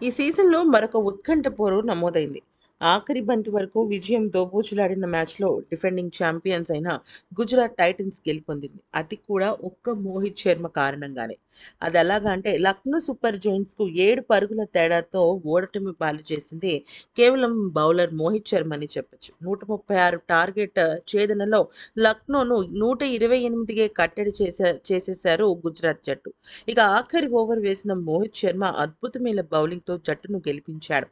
ఈ సీజన్‌లో మరొక ఉత్కంఠ పోరు నమోదైంది. ఆఖరి బంతి వరకు విజయం దోబూచులాడిన మ్యాచ్‌లో డిఫెండింగ్ ఛాంపియన్స్ అయిన గుజరాత్ టైటన్స్ గెలుపొందింది. అది కూడా ఒక్క మోహిత్ శర్మ కారణంగానే. అదెలాగా అంటే లక్నో సూపర్ జెయింట్స్‌కు 7 పరుగుల తేడాతో ఓటమి పాలు చేసింది కేవలం బౌలర్ మోహిత్ శర్మ అని చెప్పొచ్చు. 136 టార్గెట్ ఛేదనలో లక్నోను 128కే కట్టడి చేసా చేసేశారు గుజరాత్ జట్టు. ఇక ఆఖరి ఓవర్ వేసిన మోహిత్ శర్మ అద్భుతమైన బౌలింగ్‌తో జట్టును గెలిపించాడు.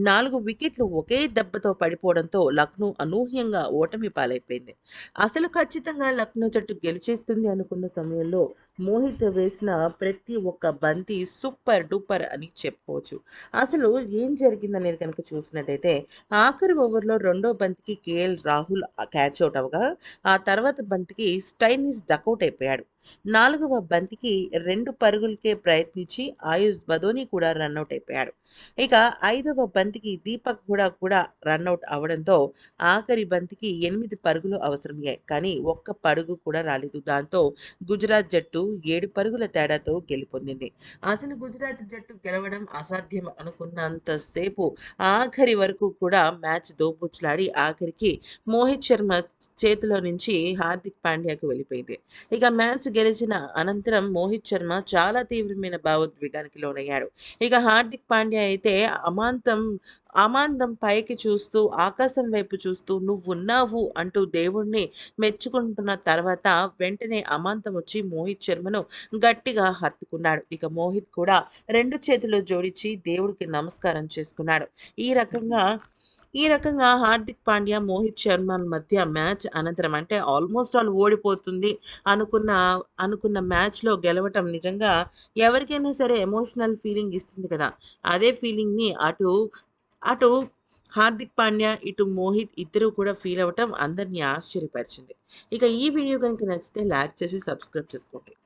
4 వికెట్లు ఒకే దెబ్బతో పడిపోవడంతో లక్నో అనూహ్యంగా ఓటమి పాలైపోయింది. అసలు ఖచ్చితంగా లక్నో జట్టు గెలిచేస్తుంది అనుకున్న సమయంలో మోహిత్ వేసిన ప్రతి ఒక్క బంతి సూపర్ డూపర్ అని చెప్పుకోవచ్చు. అసలు ఏం జరిగిందనేది కనుక చూసినట్టయితే ఆఖరి ఓవర్‌లో రెండో బంతికి కేఎల్ రాహుల్ క్యాచ్ ఔట్ అవ్వగా ఆ తర్వాత బంతికి స్టైనిస్ డకౌట్ అయిపోయాడు. నాలుగవ బంతికి 2 పరుగులకే ప్రయత్నించి ఆయుష్ బదోని కూడా రనౌట్ అయిపోయాడు. ఇక ఐదవ బంతికి దీపక్ హూడా కూడా రనౌట్ అవ్వడంతో ఆఖరి బంతికి 8 పరుగులు అవసరమయ్యాయి. కానీ ఒక్క పరుగు కూడా రాలేదు. దాంతో గుజరాత్ జట్టు 7 పరుగుల తేడాతో గెలుపొందింది. అసలు గుజరాత్ జట్టు గెలవడం అసాధ్యం అనుకున్నంత సేపు ఆఖరి వరకు కూడా మ్యాచ్ దోబూచులాడి ఆఖరికి మోహిత్ శర్మ చేతిలో నుంచి హార్దిక్ పాండ్యాకు వెళ్ళిపోయింది. ఇక మ్యాచ్ గెలిచిన అనంతరం మోహిత్ శర్మ చాలా తీవ్రమైన భావోద్వేగానికి లోనయ్యాడు. ఇక హార్దిక్ పాండ్యా అయితే అమాంతం అమాంతం పైకి చూస్తూ ఆకాశం వైపు చూస్తూ నువ్వున్నావు అంటూ దేవుడిని మెచ్చుకుంటున్న తర్వాత వెంటనే అమాంతం వచ్చి మోహిత్ శర్మను గట్టిగా హత్తుకున్నాడు. ఇక మోహిత్ కూడా రెండు చేతులు జోడించి దేవుడికి నమస్కారం చేసుకున్నాడు. ఈ రకంగా ఈ రకంగా హార్దిక్ పాండ్యా, మోహిత్ శర్మల మధ్య మ్యాచ్ అనంతరం అంటే ఆల్మోస్ట్ ఆల్ ఓడిపోతుంది అనుకున్న అనుకున్న మ్యాచ్‌లో గెలవటం నిజంగా ఎవరికైనా సరే ఎమోషనల్ ఫీలింగ్ ఇస్తుంది కదా! అదే ఫీలింగ్‌ని అటు అటు హార్దిక్ పాండ్యా, ఇటు మోహిత్ ఇద్దరూ కూడా ఫీల్ అవ్వటం అందరిని ఆశ్చర్యపరిచింది. ఇక ఈ వీడియో గనుక నచ్చితే లైక్ చేసి సబ్స్క్రైబ్ చేసుకోండి.